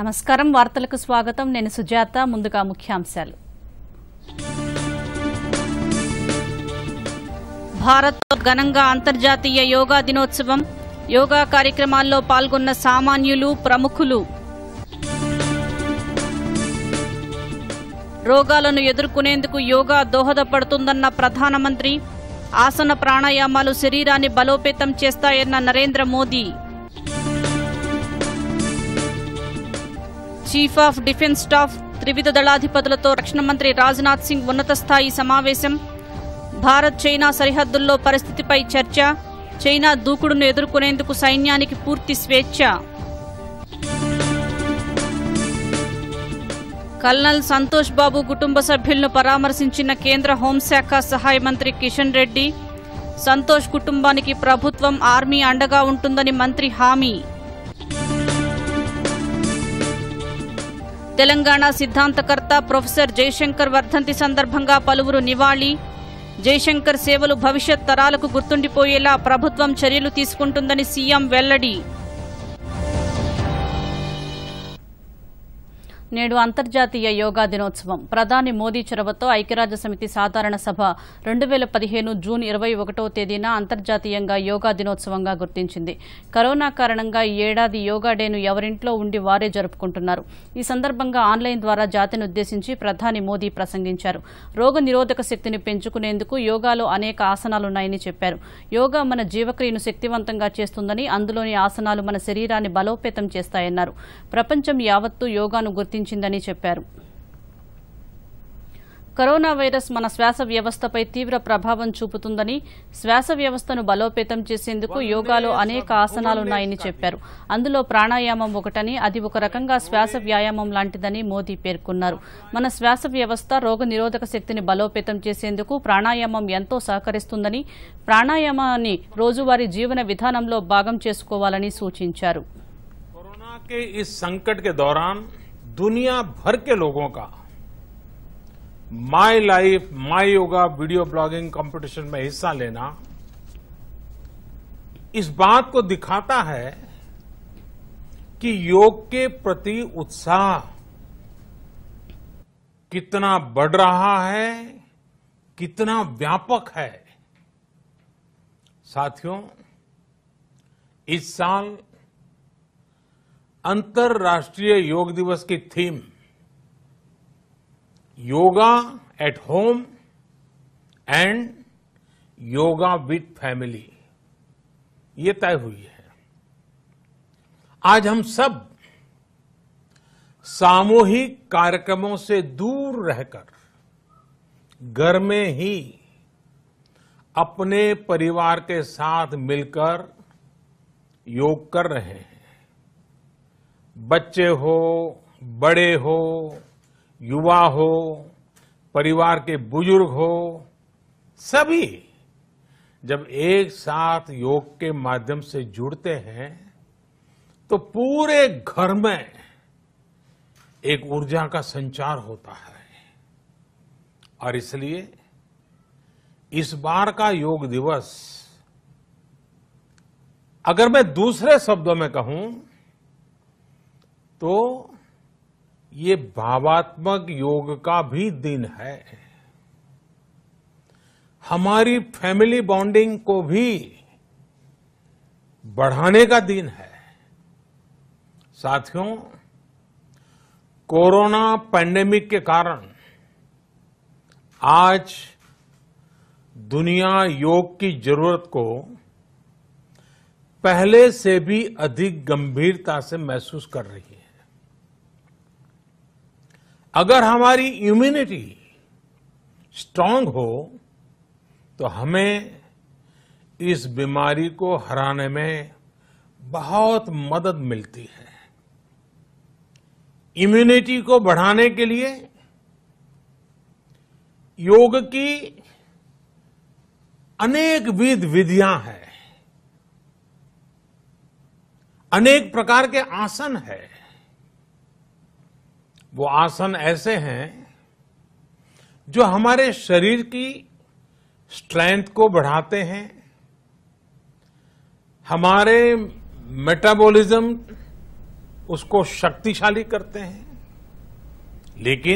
నమస్కారం వార్తలకు స్వాగతం నేను సుజాత ముందుగా ముఖ్యాంశాలు భారత్లో ఘనంగా అంతర్జాతీయ యోగా దినోత్సవం యోగా కార్యక్రమాల్లో పాల్గొన్న సామాన్యులు ప్రముఖులు రోగాలను ఎదుర్కొనేందుకు యోగా దోహదపడుతుందన్న ప్రధానమంత్రి ఆసన ప్రాణాయామాలు శరీరాన్ని బలోపేతం చేస్తాయన్న Narendra Modi chief of defence staff త్రివిధ దళాధిపతులతో రక్షణ మంత్రి రాజ్నాథ్ సింగ్ ఉన్నత స్థాయి సమావేశం భారత్ చైనా సరిహద్దుల్లో పరిస్థితిపై చర్చ చైనా దూకుడును ఎదుర్కొనేందుకు సైన్యానికి పూర్తి స్వేచ్ఛ కల్నల్ సంతోష్ బాబు కుటుంబ సభ్యులను పరామర్శించిన కేంద్ర హోంశాఖ సహాయ మంత్రి కిషన్ రెడ్డి సంతోష్ కుటుంబానికి ప్రభుత్వం ఆర్మీ అండగా ఉంటుందని మంత్రి హామీ తెలంగాణ సిద్ధాంతకర్త ప్రొఫెసర్ జయశంకర్ వర్ధంతి సందర్భంగా పలువురు నివాళి జయశంకర్ సేవలు భవిష్యత్ తరాలకు గుర్తుండిపోయేలా ప్రభుత్వం చర్యలు తీసుకుంటుందని సీఎం వెల్లడి నేడు అంతర్జాతీయ యోగా దినోత్సవం ప్రధాని మోదీ చొరవతో ఐక్యరాజ్య సమితి సాధారణ సభ రెండు వేల పదిహేను జూన్ ఇరవై ఒకటో తేదీన అంతర్జాతీయంగా యోగా దినోత్సవంగా గుర్తించింది కరోనా కారణంగా ఈ ఏడాది యోగా డేను ఎవరింట్లో ఉండి వారే జరుపుకుంటున్నారు ఈ సందర్భంగా ఆన్లైన్ ద్వారా జాతిని ఉద్దేశించి ప్రధాని మోదీ ప్రసంగించారు రోగ నిరోధక శక్తిని పెంచుకునేందుకు యోగాలో అనేక ఆసనాలున్నాయని చెప్పారు యోగా మన జీవక్రియను శక్తివంతంగా చేస్తుందని అందులోని ఆసనాలు మన శరీరాన్ని బలోపేతం చేస్తాయన్నారు ప్రపంచం యావత్తూ యోగాను గుర్తించిందని చెప్పారు కరోనా వైరస్ మన శ్వాస వ్యవస్థపై తీవ్ర ప్రభావం చూపుతుందని శ్వాస వ్యవస్థను బలోపేతం చేసేందుకు యోగాలో అనేక ఆసనాలున్నాయని చెప్పారు అందులో ప్రాణాయామం ఒకటని అది ఒక రకంగా శ్వాస వ్యాయామం లాంటిదని మోదీ పేర్కొన్నారు మన శ్వాస వ్యవస్థ రోగ నిరోధక శక్తిని బలోపేతం చేసేందుకు ప్రాణాయామం ఎంతో సహకరిస్తుందని ప్రాణాయామాన్ని రోజువారీ జీవన విధానంలో భాగం చేసుకోవాలని సూచించారు कोरोना के इस संकट के दौरान दुनिया भर के लोगों का my life my yoga video blogging competition में हिस्सा लेना इस बात को दिखाता है कि योग के प्रति उत्साह कितना बढ़ रहा है कितना व्यापक है साथियों इस साल अंतर्राष्ट्रीय योग दिवस की theme yoga at home and yoga with family ये तय हुई है आज हम सब सामूहिक कार्यक्रमों से दूर रहकर घर में ही अपने परिवार के साथ मिलकर योग कर रहे हैं बच्चे हो बड़े हो युवा हो परिवार के बुजुर्ग हो सभी जब एक साथ योग के माध्यम से जुड़ते हैं तो पूरे घर में एक ऊर्जा का संचार होता है और इसलिए इस बार का योग दिवस अगर मैं दूसरे शब्दों में कहूं तो ये भावात्मक योग का भी दिन है हमारी फैमिली बॉन्डिंग को भी बढ़ाने का दिन है साथियों कोरोना पैंडेमिक के कारण आज दुनिया योग की जरूरत को पहले से भी अधिक गंभीरता से महसूस कर रही है अगर हमारी इम्यूनिटी स्ट्रांग हो तो हमें इस बीमारी को हराने में बहुत मदद मिलती है इम्यूनिटी को बढ़ाने के लिए योग की अनेक विध विधियां हैं अनेक प्रकार के आसन है वो आसन ऐसे हैं जो हमारे शरीर की स्ट्रेंथ को बढ़ाते हैं हमारे मेटाबॉलिज्म उसको शक्तिशाली करते हैं लेकिन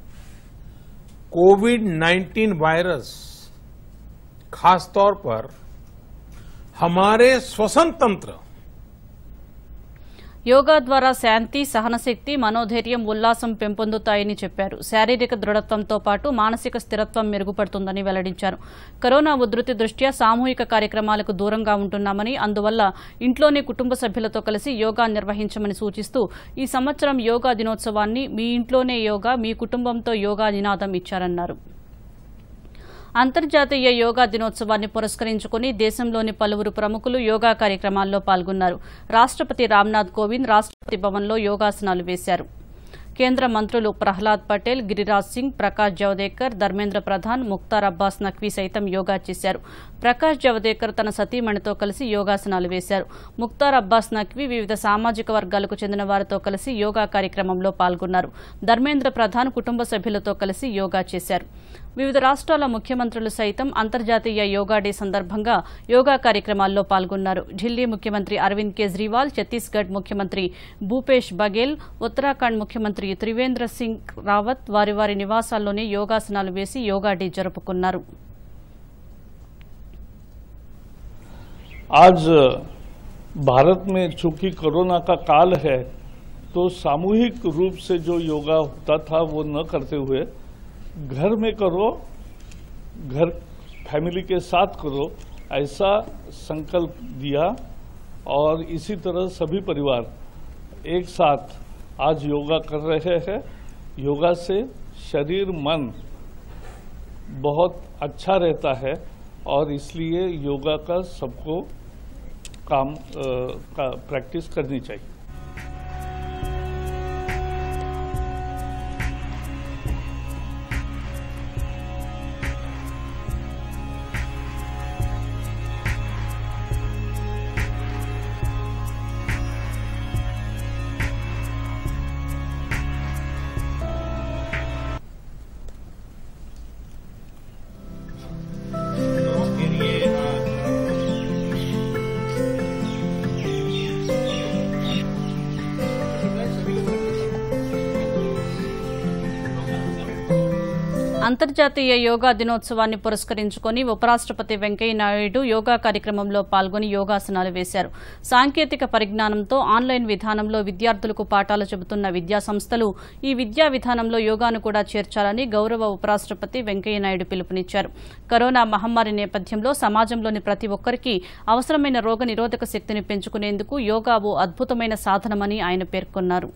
कोविड 19 वायरस खासतौर पर हमारे श्वसन तंत्र యోగా ద్వారా శాంతి సహనశక్తి మనోధైర్యం ఉల్లాసం పెంపొందుతాయని చెప్పారు శారీరక దృఢత్వంతో పాటు మానసిక స్థిరత్వం మెరుగుపడుతుందని వెల్లడించారు కరోనా ఉధృతి దృష్ట్యా సామూహిక కార్యక్రమాలకు దూరంగా ఉంటున్నామని అందువల్ల ఇంట్లోనే కుటుంబ సభ్యులతో కలిసి యోగా నిర్వహించమని సూచిస్తూ ఈ సంవత్సరం యోగా దినోత్సవాన్ని మీ ఇంట్లోనే యోగా మీ కుటుంబంతో యోగా నినాదం ఇచ్చారన్నారు అంతర్జాతీయ యోగా దినోత్సవాన్ని పురస్కరించుకుని దేశంలోని పలువురు ప్రముఖులు యోగా కార్యక్రమాల్లో పాల్గొన్నారు రాష్ట్రపతి రామ్నాథ్ కోవింద్ రాష్ట్రపతి భవన్లో యోగాసనాలు వేశారు కేంద్ర మంత్రులు ప్రహ్లాద్ పటేల్ గిరిరాజ్ సింగ్ ప్రకాష్ జవదేకర్ ధర్మేంద్ర ప్రధాన్ ముక్తార్ అబ్బాస్ నఖ్వీ సైతం యోగా చేశారు ప్రకాష్ జవదేకర్ తన సతీమణితో కలిసి యోగాసనాలు వేశారు ముక్తార్ అబ్బాస్ నఖ్వీ వివిధ సామాజిక వర్గాలకు చెందిన వారితో కలిసి యోగా కార్యక్రమంలో పాల్గొన్నారు ధర్మేంద్ర ప్రధాన్ కుటుంబ సభ్యులతో కలిసి యోగా చేశారు వివిధ రాష్ట్రాల ముఖ్యమంత్రులు సైతం అంతర్జాతీయ యోగా డే సందర్భంగా యోగా కార్యక్రమాల్లో పాల్గొన్నారు ఢిల్లీ ముఖ్యమంత్రి అరవింద్ కేజ్రీవాల్ ఛత్తీస్గఢ్ ముఖ్యమంత్రి భూపేష్ బఘేల్ ఉత్తరాఖండ్ ముఖ్యమంత్రి త్రివేంద్ర సింగ్ రావత్ వారి వారి నివాసాల్లోనే యోగాసనాలు వేసి యోగా డే జరుపుకున్నారు आज भारत में चूंकि कोरोना का काल है तो सामूहिक रूप से जो योगा होता था वो न करते हुए घर में करो घर फैमिली के साथ करो ऐसा संकल्प दिया और इसी तरह सभी परिवार एक साथ आज योगा कर रहे हैं योगा से शरीर मन बहुत अच्छा रहता है और इसलिए योगा का सबको काम अ, का प्रैक्टिस करनी चाहिए అంతర్జాతీయ యోగా దినోత్సవాన్ని పురస్కరించుకుని ఉపరాష్ట్రపతి వెంకయ్య నాయుడు యోగా కార్యక్రమంలో పాల్గొని యోగాసనాలు వేశారు సాంకేతిక పరిజ్ఞానంతో ఆన్లైన్ విధానంలో విద్యార్థులకు పాఠాలు చెబుతున్న విద్యా సంస్థలు ఈ విద్యా విధానంలో యోగాను కూడా చేర్చాలని గౌరవ ఉపరాష్ట్రపతి వెంకయ్య నాయుడు పిలుపునిచ్చారు కరోనా మహమ్మారి నేపథ్యంలో సమాజంలోని ప్రతి ఒక్కరికి అవసరమైన రోగ నిరోధక శక్తిని పెంచుకునేందుకు యోగా ఓ అద్భుతమైన సాధనమని ఆయన పేర్కొన్నారు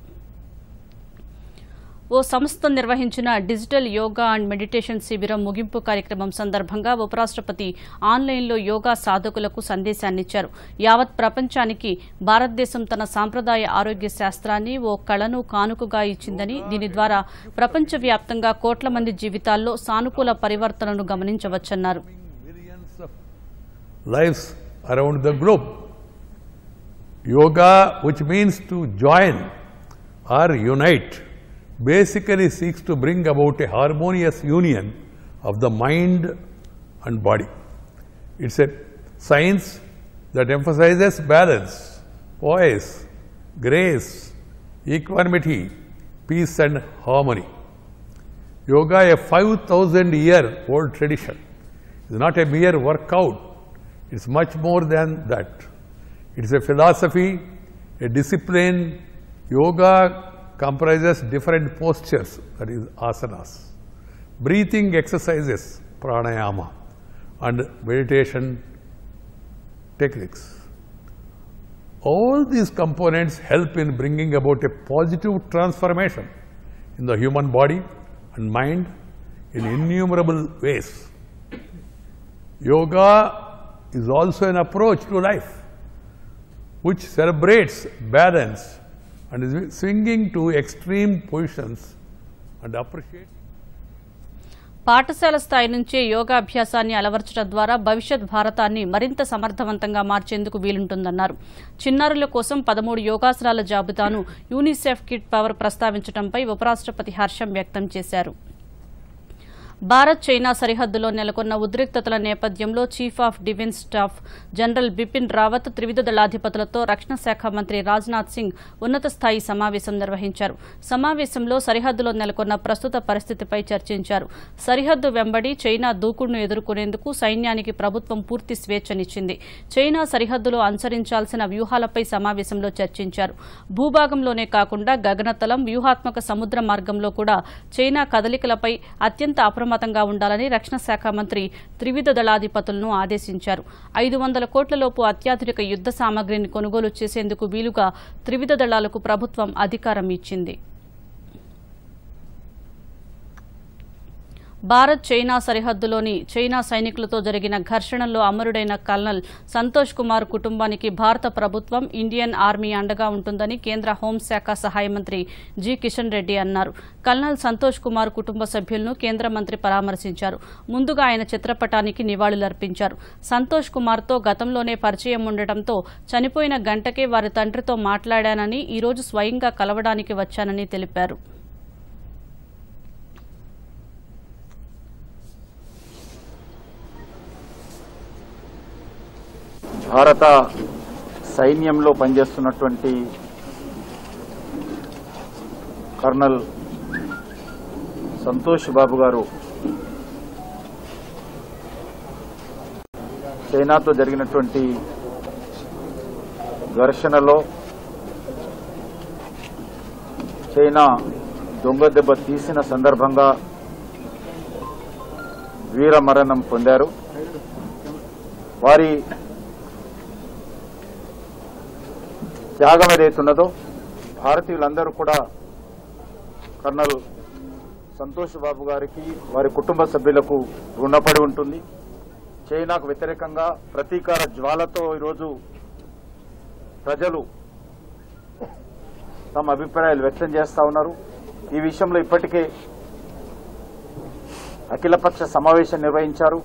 ఓ సంస్థ నిర్వహించిన డిజిటల్ యోగా అండ్ మెడిటేషన్ శిబిరం ముగింపు కార్యక్రమం సందర్భంగా ఉపరాష్ట్రపతి ఆన్లైన్లో యోగా సాధకులకు సందేశాన్నిచ్చారు యావత్ ప్రపంచానికి భారతదేశం తన సాంప్రదాయ ఆరోగ్య శాస్త్రాన్ని ఓ కళను కానుకగా ఇచ్చిందని దీని ద్వారా ప్రపంచవ్యాప్తంగా కోట్ల మంది జీవితాల్లో సానుకూల పరివర్తనను గమనించవచ్చన్నారు millions of lives around the globe. Yoga, which means to join or unite, basically seeks to bring about a harmonious union of the mind and body. It's a science that emphasizes balance, poise, grace, equanimity, peace, and harmony. Yoga, a 5,000 year old tradition, is not a mere workout, it's much more than that. It's a philosophy, a discipline. Yoga comprises different postures, that is, asanas, breathing exercises, pranayama, and meditation techniques. All these components help in bringing about a positive transformation in the human body and mind in innumerable ways. Yoga is also an approach to life which celebrates balance and is swinging to extreme positions and appreciates. పాఠశాల స్థాయి నుంచే యోగాభ్యాసాన్ని అలవర్చడం ద్వారా భవిష్యత్ భారతాన్ని మరింత సమర్థవంతంగా మార్చేందుకు వీలుంటుందన్నారు చిన్నారుల కోసం పదమూడు యోగాసనాల జాబితాను యూనిసెఫ్ కిడ్ పవర్ ప్రస్తావించడంపై ఉపరాష్ట్రపతి హర్షం వ్యక్తం చేశారు భారత్ చైనా సరిహద్దులో నెలకొన్న ఉద్రిక్తతల నేపథ్యంలో chief of defence staff general Bipin Rawat త్రివిధ దళాధిపతులతో రక్షణ శాఖ మంత్రి రాజ్నాథ్ సింగ్ ఉన్నత స్థాయి సమావేశం నిర్వహించారు సమావేశంలో సరిహద్దులో నెలకొన్న ప్రస్తుత పరిస్థితిపై చర్చించారు సరిహద్దు వెంబడి చైనా దూకుడును ఎదుర్కొనేందుకు సైన్యానికి ప్రభుత్వం పూర్తి స్వేచ్ఛనిచ్చింది చైనా సరిహద్దులో అనుసరించాల్సిన వ్యూహాలపై సమావేశంలో చర్చించారు భూభాగంలోనే కాకుండా గగనతలం వ్యూహాత్మక సముద్ర మార్గంలో కూడా చైనా కదలికలపై అత్యంత అప్రమత్తంగా ఉండాలని రక్షణ శాఖ మంత్రి త్రివిధ దళాధిపతులను ఆదేశించారు ఐదు వందల కోట్లలోపు అత్యాధునిక యుద్ధ సామగ్రిని కొనుగోలు చేసేందుకు వీలుగా త్రివిధ దళాలకు ప్రభుత్వం అధికారం ఇచ్చింది భారత్ చైనా సరిహద్దులోని చైనా సైనికులతో జరిగిన ఘర్షణలో అమరుడైన కల్నల్ సంతోష్ కుమార్ కుటుంబానికి భారత ప్రభుత్వం ఇండియన్ ఆర్మీ అండగా ఉంటుందని కేంద్ర హోంశాఖ సహాయ మంత్రి జి కిషన్ రెడ్డి అన్నారు కల్నల్ సంతోష్ కుమార్ కుటుంబ సభ్యులను కేంద్ర మంత్రి పరామర్శించారు ముందుగా ఆయన చిత్రపటానికి నివాళులర్పించారు సంతోష్ కుమార్తో గతంలోనే పరిచయం ఉండటంతో చనిపోయిన గంటకే వారి తండ్రితో మాట్లాడానని ఈరోజు స్వయంగా కలవడానికి వచ్చానని తెలిపారు భారత సైన్యంలో పనిచేస్తున్నటువంటి కర్నల్ సంతోష్ బాబు గారు చైనాతో జరిగినటువంటి ఘర్షణలో చైనా దొంగ దెబ్బ తీసిన సందర్భంగా వీరమరణం పొందారు వారి త్యాగం ఏదైతున్నదో భారతీయులందరూ కూడా కర్నల్ సంతోష్ బాబు గారికి వారి కుటుంబ సభ్యులకు రుణపడి ఉంటుంది చైనాకు వ్యతిరేకంగా ప్రతీకార జ్వాలతో ఈరోజు ప్రజలు తమ అభిప్రాయాలు వ్యక్తం చేస్తా ఉన్నారు ఈ విషయంలో ఇప్పటికే అఖిలపక్ష సమావేశం నిర్వహించారు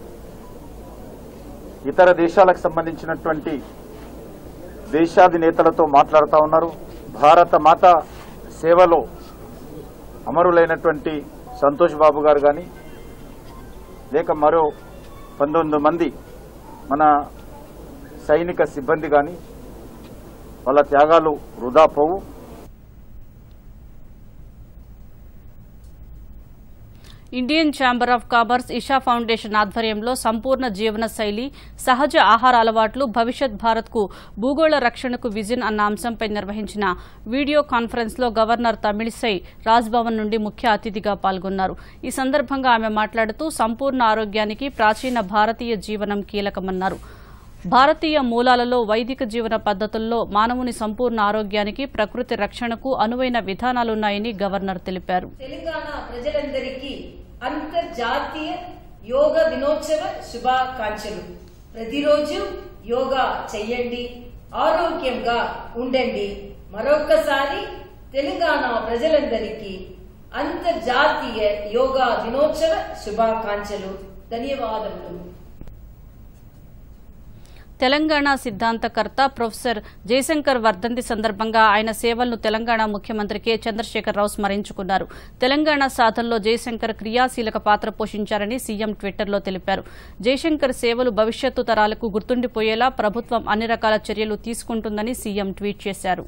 ఇతర దేశాలకు సంబంధించినటువంటి దేశాధినేతలతో మాట్లాడుతూ ఉన్నారు భారత మాత సేవలో అమరులైనటువంటి సంతోష్ బాబు గారు కానీ లేక మరో పంతొమ్మిది మంది మన సైనిక సిబ్బంది కానీ వాళ్ళ త్యాగాలు వృధా పోవు Indian chamber of commerce Isha foundation ఆధ్వర్యంలో సంపూర్ణ జీవన శైలి సహజ ఆహార అలవాట్లు భవిష్యత్ భారత్కు భూగోళ రక్షణకు విజన్ అన్న అంశంపై నిర్వహించిన వీడియో కాన్ఫరెన్స్లో గవర్నర్ తమిళిసై రాజ్భవన్ నుండి ముఖ్య అతిథిగా పాల్గొన్నారు ఈ సందర్భంగా ఆమె మాట్లాడుతూ సంపూర్ణ ఆరోగ్యానికి ప్రాచీన భారతీయ జీవనం కీలకమన్నారు భారతీయ మూలాలలో వైదిక జీవన పద్ధతుల్లో మానవుని సంపూర్ణ ఆరోగ్యానికి ప్రకృతి రక్షణకు అనువైన విధానాలున్నాయని గవర్నర్ తెలిపారు తెలంగాణ ప్రజలందరికీ అంతర్జాతీయ యోగా దినోత్సవ శుభాకాంక్షలు ప్రతిరోజు యోగా చెయ్యండి ఆరోగ్యంగా ఉండండి మరొక్కసారి తెలంగాణ ప్రజలందరికీ అంతర్జాతీయ యోగా దినోత్సవ శుభాకాంక్షలు ధన్యవాదములు తెలంగాణ సిద్ధాంతకర్త ప్రొఫెసర్ జయశంకర్ వర్ధంతి సందర్భంగా ఆయన సేవలను తెలంగాణ ముఖ్యమంత్రి కె చంద్రశేఖరరావు స్మరించుకున్నారు తెలంగాణ సాధనలో జయశంకర్ క్రియాశీలక పాత్ర పోషించారని సీఎం ట్విట్టర్లో తెలిపారు జయశంకర్ సేవలు భవిష్యత్తు తరాలకు గుర్తుండిపోయేలా ప్రభుత్వం అన్ని రకాల చర్యలు తీసుకుంటుందని సీఎం ట్వీట్ చేశారు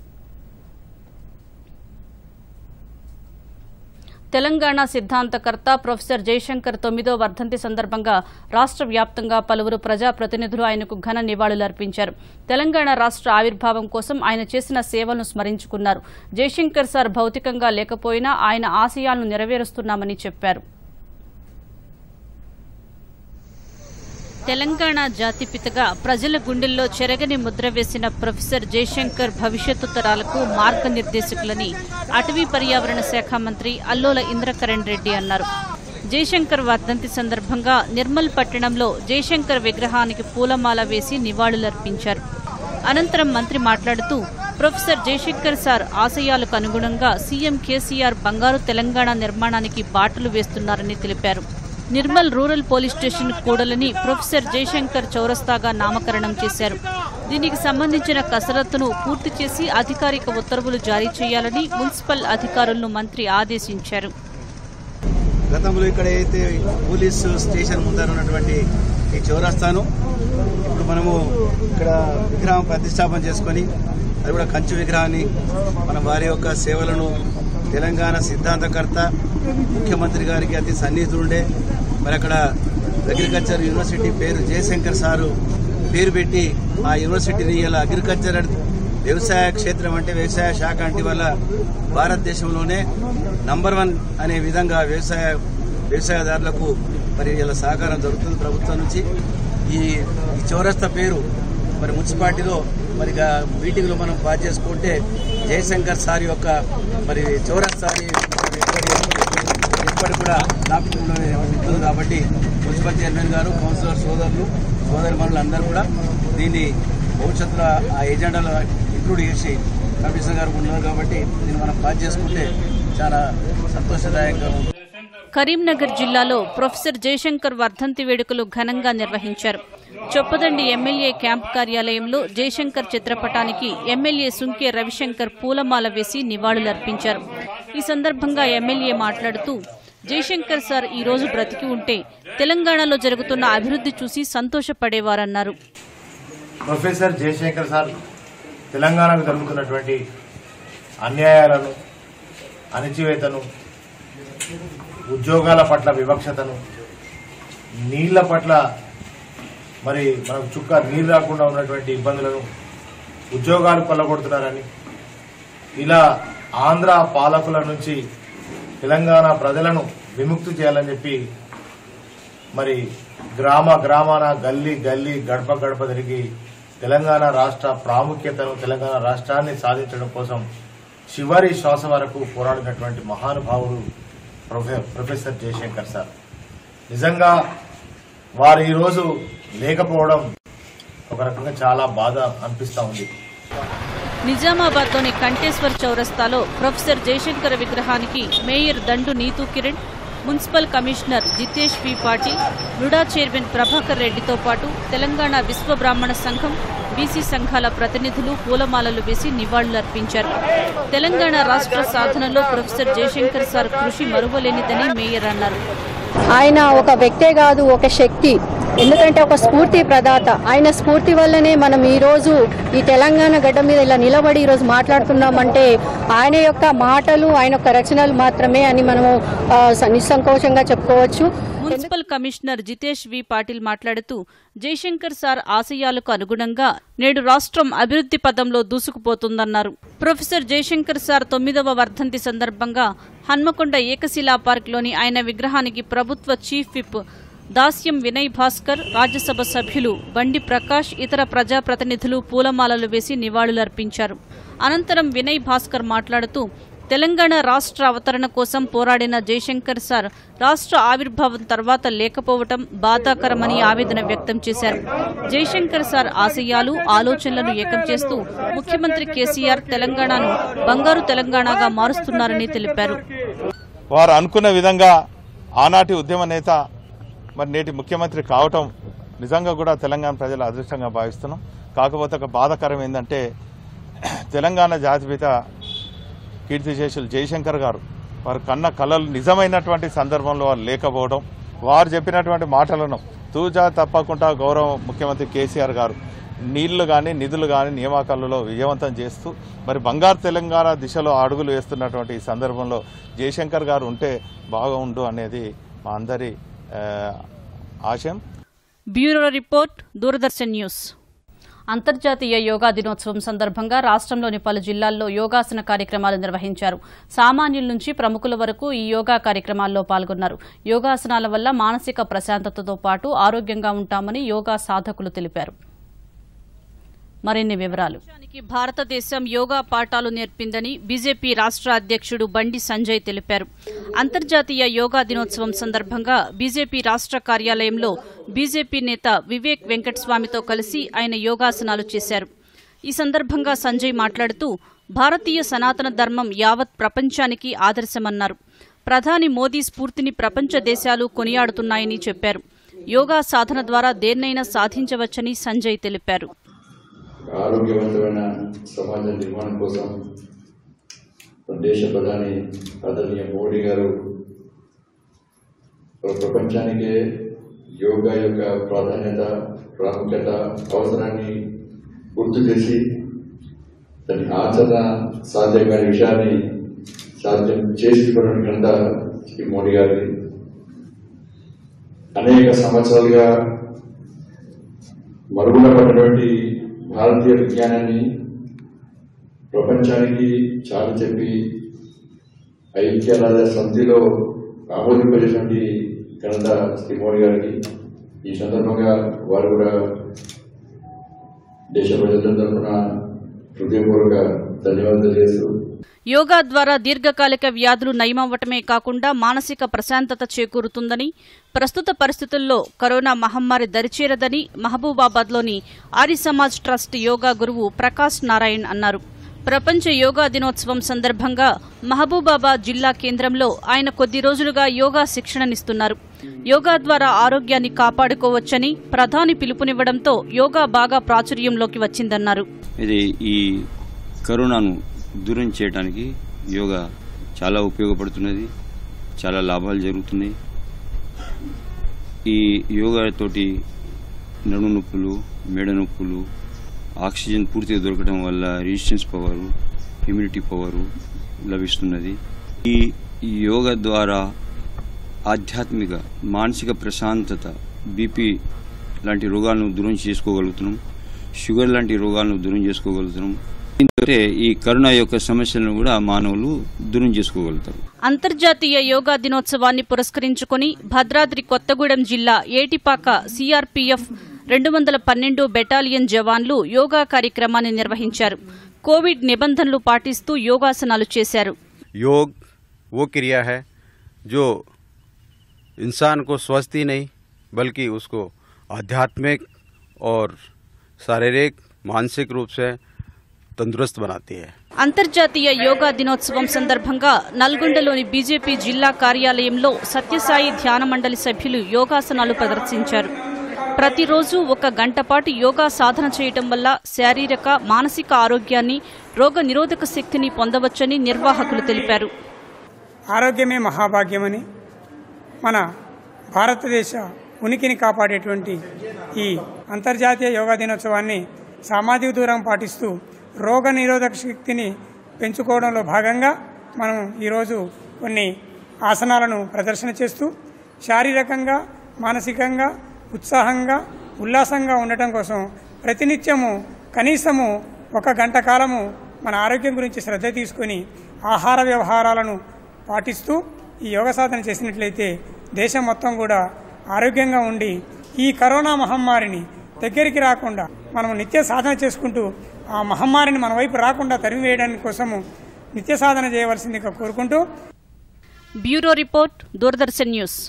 తెలంగాణ సిద్ధాంతకర్త ప్రొఫెసర్ జయశంకర్ తొమ్మిదో వర్ధంతి సందర్భంగా రాష్ట్ర వ్యాప్తంగా పలువురు ప్రజాప్రతినిధులు ఆయనకు ఘన నివాళులర్పించారు తెలంగాణ రాష్ట్ర ఆవిర్భావం కోసం ఆయన చేసిన సేవలను స్మరించుకున్నారు జయశంకర్ సార్ భౌతికంగా లేకపోయినా ఆయన ఆశయాలను నెరవేరుస్తున్నామని చెప్పారు తెలంగాణ జాతిపితగా ప్రజల గుండెల్లో చెరగని ముద్ర వేసిన ప్రొఫెసర్ జయశంకర్ భవిష్యత్తు తరాలకు మార్గనిర్దేశకులని అటవీ పర్యావరణ శాఖ మంత్రి అల్లోల ఇంద్రకరణ్ రెడ్డి అన్నారు జయశంకర్ వర్ధంతి సందర్భంగా నిర్మల్ పట్టణంలో జయశంకర్ విగ్రహానికి పూలమాల వేసి నివాళులర్పించారు అనంతరం మంత్రి మాట్లాడుతూ ప్రొఫెసర్ జయశంకర్ సార్ ఆశయాలకు అనుగుణంగా సీఎం కేసీఆర్ బంగారు తెలంగాణ నిర్మాణానికి బాటలు వేస్తున్నారని తెలిపారు నిర్మల్ రూరల్ పోలీస్ స్టేషన్ కూడలని ప్రొఫెసర్ జయశంకర్ చౌరస్తాగా నామకరణం చేశారు దీనికి సంబంధించిన కసరత్తును పూర్తి చేసి అధికారిక ఉత్తర్వులు జారీ చేయాలని మున్సిపల్ అధికారులను మంత్రి ఆదేశించారు గతంలో ఇక్కడ అయితే పోలీస్ స్టేషన్ ముందర ఉన్నటువంటి ఈ చౌరస్తాను ఇప్పుడు మనము ఇక్కడ విగ్రహం ప్రతిష్టాపన చేసుకొని అది కూడా కంచు విగ్రహాన్ని మన వారి యొక్క సేవలను తెలంగాణ సిద్ధాంతకర్త ముఖ్యమంత్రి గారికి అతి సన్నిహితులుండే మరి అక్కడ అగ్రికల్చర్ యూనివర్సిటీ పేరు జయశంకర్ సారు పేరు పెట్టి ఆ యూనివర్సిటీని ఇలా అగ్రికల్చర్ వ్యవసాయ క్షేత్రం అంటే వ్యవసాయ శాఖ అంటే వల్ల భారతదేశంలోనే నంబర్ వన్ అనే విధంగా వ్యవసాయ వ్యవసాయదారులకు మరి ఇలా సహకారం జరుగుతుంది ప్రభుత్వం నుంచి ఈ ఈ చౌరస్తా పేరు మరి మున్సిపాలిటీలో మరి గా మీటింగ్లో మనం పాస్ చేసుకుంటే జయశంకర్ సార్ యొక్క మరి చౌరస్తాని ఇప్పటికి కూడా జ్ఞాపకంలో ఉంటుంది కాబట్టి మున్సిపల్ చైర్మన్ గారు కౌన్సిలర్ సోదరులు సోదరి అందరూ కూడా దీన్ని భవిష్యత్తులో ఆ ఎజెండాలో ఇంక్లూడ్ చేసి కమిషనర్ గారు ఉన్నారు కాబట్టి దీన్ని మనం పాస్ చేసుకుంటే చాలా సంతోషదాయకంగా ఉంటుంది కరీంనగర్ జిల్లాలో ప్రొఫెసర్ జయశంకర్ వర్ధంతి వేడుకలు ఘనంగా నిర్వహించారు చొప్పదండి ఎమ్మెల్యే క్యాంప్ కార్యాలయంలో జయశంకర్ చిత్రపటానికి ఎమ్మెల్యే సుంకే రవిశంకర్ పూలమాల వేసి నివాళులర్పించారు ఈ సందర్భంగా ఎమ్మెల్యే మాట్లాడుతూ జయశంకర్ సార్ ఈ రోజు బ్రతికి ఉంటే తెలంగాణలో జరుగుతున్న అభివృద్ధి చూసి సంతోషపడేవారన్నారు ప్రొఫెసర్ జయశంకర్ సార్ తెలంగాణకు జరుగుతున్నటువంటి అన్యాయాలను అణచివేతను ఉద్యోగాల పట్ల వివక్షతను నీళ్ల పట్ల మరి మనకు చుక్క నీళ్ళు రాకుండా ఉన్నటువంటి ఇబ్బందులను ఉద్యోగాలు కొల్లగొడుతున్నారని ఇలా ఆంధ్ర పాలకుల నుంచి తెలంగాణ ప్రజలను విముక్తి చేయాలని చెప్పి మరి గ్రామ గ్రామాన గల్లీ గల్లీ గడప గడప తిరిగి తెలంగాణ రాష్ట్ర ప్రాముఖ్యతను తెలంగాణ రాష్ట్రాన్ని సాధించడం కోసం చివరి శ్వాస వరకు పోరాడినటువంటి మహానుభావుడు ప్రొఫె- ప్రొఫెసర్ జయశంకర్ సార్ నిజంగా వారు ఈరోజు లేకపోవడం ఒక రకంగా చాలా బాధ అనిపిస్తా ఉంది నిజామాబాద్లోని కంటేశ్వర్ చౌరస్తాలో ప్రొఫెసర్ జయశంకర్ విగ్రహానికి mayor Dandu Neethu Kiran municipal commissioner Jitesh P Patil NUDA chairman Prabhakar రెడ్డితో పాటు తెలంగాణ విశ్వ బ్రాహ్మణ సంఘం బీసీ సంఘాల ప్రతినిధులు పూలమాలలు వేసి నివాళులర్పించారు తెలంగాణ రాష్ట్ర సాధనలో ప్రొఫెసర్ జయశంకర్ సార్ కృషి మరువలేనిదని మేయర్ అన్నారు ఆయన ఒక వ్యక్తే కాదు ఒక శక్తి ఎందుకంటే ఒక స్ఫూర్తి ప్రదాత ఆయన స్ఫూర్తి వల్లనే మనం ఈ రోజు ఈ తెలంగాణ గడ్డ మీద ఇలా నిలబడి ఈ రోజు మాట్లాడుతున్నామంటే ఆయన యొక్క మాటలు ఆయన యొక్క రచనలు మాత్రమే అని మనము ఆ, స- నిస్సంకోచంగా చెప్పుకోవచ్చు municipal commissioner Jitesh V Patil మాట్లాడుతూ జయశంకర్ సార్ ఆశయాలకు అనుగుణంగా నేడు రాష్ట్రం అభివృద్ధి పదంలో దూసుకుపోతుందన్నారు ప్రొఫెసర్ జయశంకర్ సార్ తొమ్మిదవ వర్ధంతి సందర్భంగా హన్మకొండ ఏకశిలా పార్క్లోని ఆయన విగ్రహానికి ప్రభుత్వ చీఫ్ విప్ దాస్యం వినయ్ భాస్కర్ రాజ్యసభ సభ్యులు బండి ప్రకాష్ ఇతర ప్రజాప్రతినిధులు పూలమాలలు వేసి నివాళులర్పించారు అనంతరం వినయ్ భాస్కర్ మాట్లాడుతూ తెలంగాణ రాష్ట్ర అవతరణ కోసం పోరాడిన జయశంకర్ సార్ రాష్ట్ర ఆవిర్భావం తర్వాత లేకపోవటం బాధాకరమని ఆవేదన వ్యక్తం చేశారు జయశంకర్ సార్ ఆశయాలు ఆలోచనలను ఏకం చేస్తూ ముఖ్యమంత్రి కేసీఆర్ తెలంగాణను బంగారు తెలంగాణగా మారుస్తున్నారని తెలిపారు వారు అనుకున్న విధంగా ఆనాటి ఉద్యమ నేత మరి నేటి ముఖ్యమంత్రి కావటం నిజంగా కూడా తెలంగాణ ప్రజల అదృష్టంగా భావిస్తున్నాం కాకపోతే ఒక బాధాకరం ఏంటంటే తెలంగాణ జాతిపిత కీర్తిశేషులు జయశంకర్ గారు వారు కన్న కళలు నిజమైనటువంటి సందర్భంలో వారు లేకపోవడం వారు చెప్పినటువంటి మాటలను తూజా తప్పకుండా గౌరవ ముఖ్యమంత్రి కేసీఆర్ గారు నీళ్లు కానీ నిధులు కానీ నియామకాలలో విజయవంతం చేస్తూ మరి బంగారు తెలంగాణ దిశలో అడుగులు వేస్తున్నటువంటి ఈ సందర్భంలో జయశంకర్ గారు ఉంటే బాగుండు అనేది మా అందరి ఆ, ఆశయం బ్యూరో రిపోర్ట్ దూరదర్శన్ న్యూస్ అంతర్జాతీయ యోగా దినోత్సవం సందర్భంగా రాష్ట్రంలోని పలు జిల్లాల్లో యోగాసన కార్యక్రమాలు నిర్వహించారు సామాన్యుల నుంచి ప్రముఖుల వరకు ఈ యోగా కార్యక్రమాల్లో పాల్గొన్నారు యోగాసనాల వల్ల మానసిక ప్రశాంతతతో పాటు ఆరోగ్యంగా ఉంటామని యోగా సాధకులు తెలిపారు మరిన్ని వివరాలు దేశానికి భారతదేశం యోగా పాఠాలు నేర్పిందని బీజేపీ రాష్ట్ర అధ్యక్షుడు బండి సంజయ్ తెలిపారు అంతర్జాతీయ యోగా దినోత్సవం సందర్భంగా బీజేపీ రాష్ట్ర కార్యాలయంలో బీజేపీ నేత వివేక్ వెంకటస్వామితో కలిసి ఆయన యోగాసనాలు చేశారు ఈ సందర్భంగా సంజయ్ మాట్లాడుతూ భారతీయ సనాతన ధర్మం యావత్ ప్రపంచానికి ఆదర్శమన్నారు ప్రధాని మోదీ స్ఫూర్తిని ప్రపంచ దేశాలు కొనియాడుతున్నాయని చెప్పారు యోగా సాధన ద్వారా దేన్నైనా సాధించవచ్చని సంజయ్ తెలిపారు ఆరోగ్యవంతమైన సమాజ నిర్మాణం కోసం మన దేశ ప్రధాని ఆదరణీయ మోడీ గారు ప్రపంచానికే యోగా యొక్క ప్రాధాన్యత ప్రాముఖ్యత అవసరాన్ని గుర్తు చేసి దాని ఆచరణ సాధ్యం కాని విషయాన్ని సాధ్యం చేసుకోవడానికి ఘనత శ్రీ మోడీ గారిది అనేక సంవత్సరాలుగా మరుగున పడినటువంటి భారతీయ విజ్ఞానాన్ని ప్రపంచానికి చాటి చెప్పి ఐక్యరాజ్య సమితిలో ఆమోదింపజేసినటువంటి ఘనత శ్రీ మోడీ గారికి ఈ సందర్భంగా వారు కూడా దేశ ప్రజల తరఫున హృదయపూర్వక ధన్యవాదాలు తెలియజేస్తూ యోగా ద్వారా దీర్ఘకాలిక వ్యాధులు నయమవ్వటమే కాకుండా మానసిక ప్రశాంతత చేకూరుతుందని ప్రస్తుత పరిస్థితుల్లో కరోనా మహమ్మారి దరిచేరదని మహబూబాబాద్లోని ఆర్య సమాజ్ ట్రస్ట్ యోగా గురువు ప్రకాష్ నారాయణ్ అన్నారు ప్రపంచ యోగా దినోత్సవం సందర్భంగా మహబూబాబాద్ జిల్లా కేంద్రంలో ఆయన కొద్ది రోజులుగా యోగా శిక్షణనిస్తున్నారు యోగా ద్వారా ఆరోగ్యాన్ని కాపాడుకోవచ్చని ప్రధాని పిలుపునివ్వడంతో యోగా బాగా ప్రాచుర్యంలోకి వచ్చిందన్నారు ఇది ఈ కరోనాను దూరం చేయడానికి యోగా చాలా ఉపయోగపడుతున్నది చాలా లాభాలు జరుగుతున్నాయి ఈ యోగా తోటి నడు నొప్పులు మెడ నొప్పులు ఆక్సిజన్ పూర్తిగా దొరకడం వల్ల రెసిస్టెన్స్ పవరు ఇమ్యూనిటీ పవరు లభిస్తున్నది ఈ ఈ యోగా ద్వారా ఆధ్యాత్మిక మానసిక ప్రశాంతత బీపీ లాంటి రోగాలను దూరం చేసుకోగలుగుతున్నాం షుగర్ లాంటి రోగాలను దూరం చేసుకోగలుగుతున్నాం దీంతో ఈ కరోనా యొక్క సమస్యలను కూడా మానవులు దూరం చేసుకోగలుగుతారు అంతర్జాతీయ యోగా దినోత్సవాన్ని పురస్కరించుకుని భద్రాద్రి కొత్తగూడెం జిల్లా ఏటిపాక సిఆర్పీఎఫ్ రెండు వందల పన్నెండు బెటాలియన్ జవాన్లు యోగా కార్యక్రమాన్ని నిర్వహించారు కోవిడ్ నిబంధనలు పాటిస్తూ యోగాసనాలు చేశారు योग वो क्रिया है जो इंसान को स्वस्थ ही नहीं बल्कि उसको आध्यात्मिक और शारीरिक मानसिक रूप से तंदुरुस्त बनाती है అంతర్జాతీయ యోగా దినోత్సవం సందర్భంగా నల్గొండలోని బీజేపీ జిల్లా కార్యాలయంలో సత్యసాయి ధ్యాన మండలి సభ్యులు యోగాసనాలు ప్రదర్శించారు ప్రతిరోజు ఒక గంట పాటు యోగా సాధన చేయటం వల్ల శారీరక మానసిక ఆరోగ్యాన్ని రోగ నిరోధక శక్తిని పొందవచ్చని నిర్వాహకులు తెలిపారు ఆరోగ్యమే మహాభాగ్యమని మన భారతదేశ ఉనికిని కాపాడేటువంటి ఈ అంతర్జాతీయ యోగా దినోత్సవాన్ని సామాజిక దూరం పాటిస్తూ రోగ నిరోధక శక్తిని పెంచుకోవడంలో భాగంగా మనం ఈరోజు కొన్ని ఆసనాలను ప్రదర్శన చేస్తూ శారీరకంగా మానసికంగా ఉత్సాహంగా ఉల్లాసంగా ఉండటం కోసం ప్రతినిత్యము కనీసము ఒక గంట కాలము మన ఆరోగ్యం గురించి శ్రద్ధ తీసుకొని ఆహార వ్యవహారాలను పాటిస్తూ ఈ యోగ సాధన చేసినట్లయితే దేశం మొత్తం కూడా ఆరోగ్యంగా ఉండి ఈ కరోనా మహమ్మారిని దగ్గరికి రాకుండా మనం నిత్య సాధన చేసుకుంటూ ఆ మహమ్మారిని మన వైపు రాకుండా తరిమివేయడానికి కోసము నిత్య సాధన చేయవలసిందిగా కోరుకుంటూ బ్యూరో రిపోర్ట్ దూరదర్శన్ న్యూస్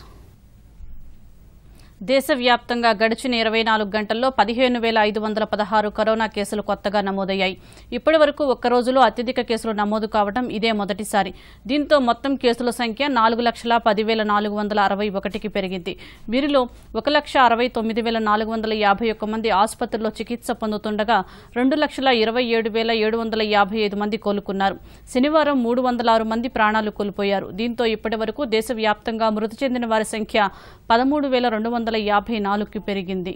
దేశవ్యాప్తంగా గడిచిన ఇరవై నాలుగు గంటల్లో పదిహేను వేల ఐదు వందల పదహారు కరోనా కేసులు కొత్తగా నమోదయ్యాయి ఇప్పటి వరకు ఒక్క రోజులో అత్యధిక కేసులు నమోదు కావడం ఇదే మొదటిసారి దీంతో మొత్తం కేసుల సంఖ్య నాలుగు లక్షల పదివేల నాలుగు వందల అరవై ఒకటికి పెరిగింది వీరిలో ఒక లక్ష అరవై తొమ్మిది వేల నాలుగు వందల యాభై ఒక్క మంది ఆసుపత్రిలో చికిత్స పొందుతుండగా రెండు లక్షల ఇరవై ఏడు వేల ఏడు వందల యాభై ఐదు మంది కోలుకున్నారు శనివారం మూడు వందల ఆరు మంది ప్రాణాలు కోల్పోయారు దీంతో ఇప్పటి వరకు దేశవ్యాప్తంగా మృతి చెందిన వారి సంఖ్య పదమూడు వేల రెండు వందల యాభై నాలుగుకి పెరిగింది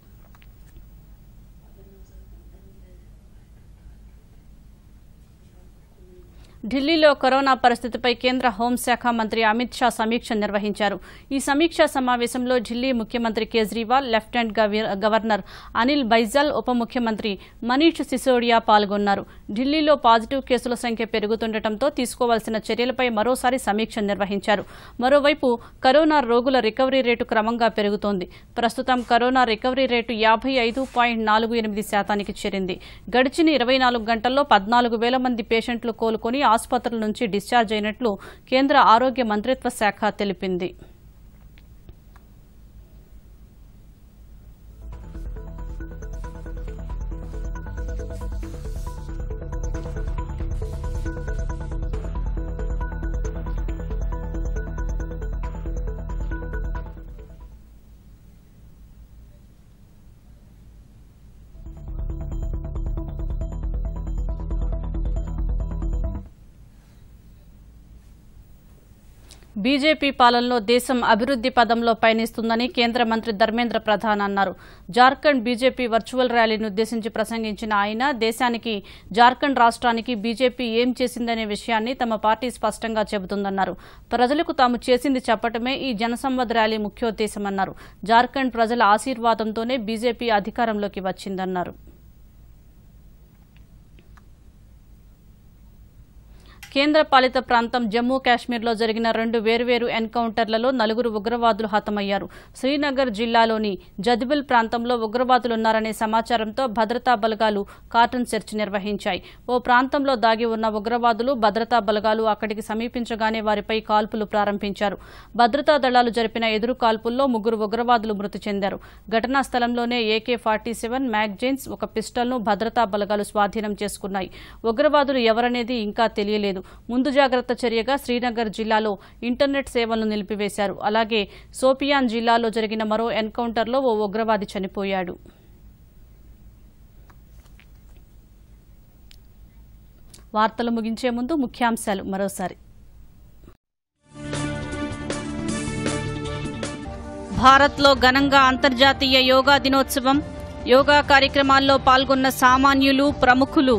ఢిల్లీలో కరోనా పరిస్థితిపై కేంద్ర హోంశాఖ మంత్రి అమిత్ షా సమీక్ష నిర్వహించారు ఈ సమీక్షా సమావేశంలో ఢిల్లీ ముఖ్యమంత్రి కేజ్రీవాల్ లెఫ్టినెంట్ గవి- గవర్నర్ అనిల్ బైజల్ ఉప ముఖ్యమంత్రి మనీష్ సిసోడియా పాల్గొన్నారు ఢిల్లీలో పాజిటివ్ కేసుల సంఖ్య పెరుగుతుండటంతో తీసుకోవాల్సిన చర్యలపై మరోసారి సమీక్ష నిర్వహించారు మరోవైపు కరోనా రోగుల రికవరీ రేటు క్రమంగా పెరుగుతోంది ప్రస్తుతం కరోనా రికవరీ రేటు యాభై ఐదు పాయింట్ నాలుగు ఎనిమిది శాతానికి చేరింది గడిచిన ఇరవై నాలుగు గంటల్లో పద్నాలుగు వేల మంది పేషెంట్లు కోలుకొని ఆసుపత్రుల నుంచి డిశ్చార్జ్ అయినట్లు కేంద్ర ఆరోగ్య మంత్రిత్వ శాఖ తెలిపింది బీజేపీ పాలనలో దేశం అభివృద్ధి పదంలో పయనిస్తుందని కేంద్ర మంత్రి ధర్మేంద్ర ప్రధాన్ అన్నారు జార్ఖండ్ బీజేపీ వర్చువల్ ర్యాలీని ఉద్దేశించి ప్రసంగించిన ఆయన దేశానికి జార్ఖండ్ రాష్ట్రానికి బీజేపీ ఏం చేసిందనే విషయాన్ని తమ పార్టీ స్పష్టంగా చెబుతుందన్నారు ప్రజలకు తాము చేసింది చెప్పటమే ఈ జనసంవద్ ర్యాలీ ముఖ్యోద్దేశమన్నారు జార్ఖండ్ ప్రజల ఆశీర్వాదంతోనే బీజేపీ అధికారంలోకి వచ్చిందన్నారు కేంద్ర పాలిత ప్రాంతం జమ్మూ కాశ్మీర్లో జరిగిన రెండు వేర్వేరు ఎన్కౌంటర్లలో నలుగురు ఉగ్రవాదులు హతమయ్యారు శ్రీనగర్ జిల్లాలోని జదిబుల్ ప్రాంతంలో ఉగ్రవాదులున్నారనే సమాచారంతో భద్రతా బలగాలు కార్టన్ సెర్చ్ నిర్వహించాయి ఓ ప్రాంతంలో దాగి ఉన్న ఉగ్రవాదులు భద్రతా బలగాలు అక్కడికి సమీపించగానే వారిపై కాల్పులు ప్రారంభించారు భద్రతా దళాలు జరిపిన ఎదురు కాల్పుల్లో ముగ్గురు ఉగ్రవాదులు మృతి చెందారు ఘటనా స్థలంలోనే ఏకే ఫార్టీ సెవెన్ మ్యాగజైన్స్ ఒక పిస్టల్ను భద్రతా బలగాలు స్వాధీనం చేసుకున్నాయి ఉగ్రవాదులు ఎవరనేది ఇంకా తెలియలేదు ముందు జాగ్రత్త చర్యగా శ్రీనగర్ జిల్లాలో ఇంటర్నెట్ సేవలను నిలిపివేశారు అలాగే సోపియాన్ జిల్లాలో జరిగిన మరో ఎన్కౌంటర్లో ఓ ఉగ్రవాది చనిపోయాడు వార్తలు ముగించే ముందు ముఖ్యాంశాలు మరోసారి భారత్లో ఘనంగా అంతర్జాతీయ యోగా దినోత్సవం యోగా కార్యక్రమాల్లో పాల్గొన్న సామాన్యులు ప్రముఖులు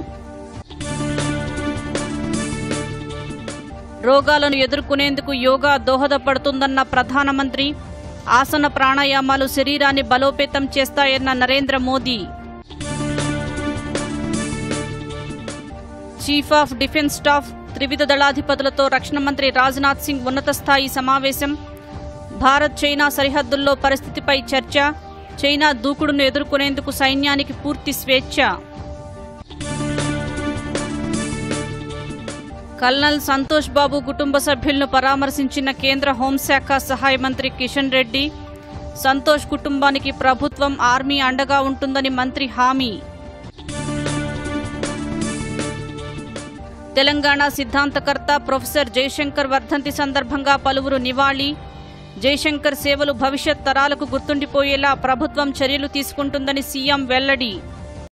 రోగాలను ఎదుర్కొనేందుకు యోగా దోహదపడుతుందన్న ప్రధానమంత్రి ఆసన ప్రాణాయామాలు శరీరాన్ని బలోపేతం చేస్తాయన్న Narendra Modi chief of defence staff త్రివిధ దళాధిపతులతో రక్షణ మంత్రి రాజ్నాథ్ సింగ్ ఉన్నత స్థాయి సమావేశం భారత్ చైనా సరిహద్దుల్లో పరిస్థితిపై చర్చ చైనా దూకుడును ఎదుర్కొనేందుకు సైన్యానికి పూర్తి స్వేచ్ఛ కల్నల్ సంతోష్ బాబు కుటుంబ సభ్యులను పరామర్శించిన కేంద్ర హోంశాఖ సహాయ మంత్రి కిషన్ రెడ్డి సంతోష్ కుటుంబానికి ప్రభుత్వం ఆర్మీ అండగా ఉంటుందని మంత్రి హామీ తెలంగాణ సిద్ధాంతకర్త ప్రొఫెసర్ జయశంకర్ వర్ధంతి సందర్భంగా పలువురు నివాళి జయశంకర్ సేవలు భవిష్యత్ తరాలకు గుర్తుండిపోయేలా ప్రభుత్వం చర్యలు తీసుకుంటుందని సీఎం వెల్లడి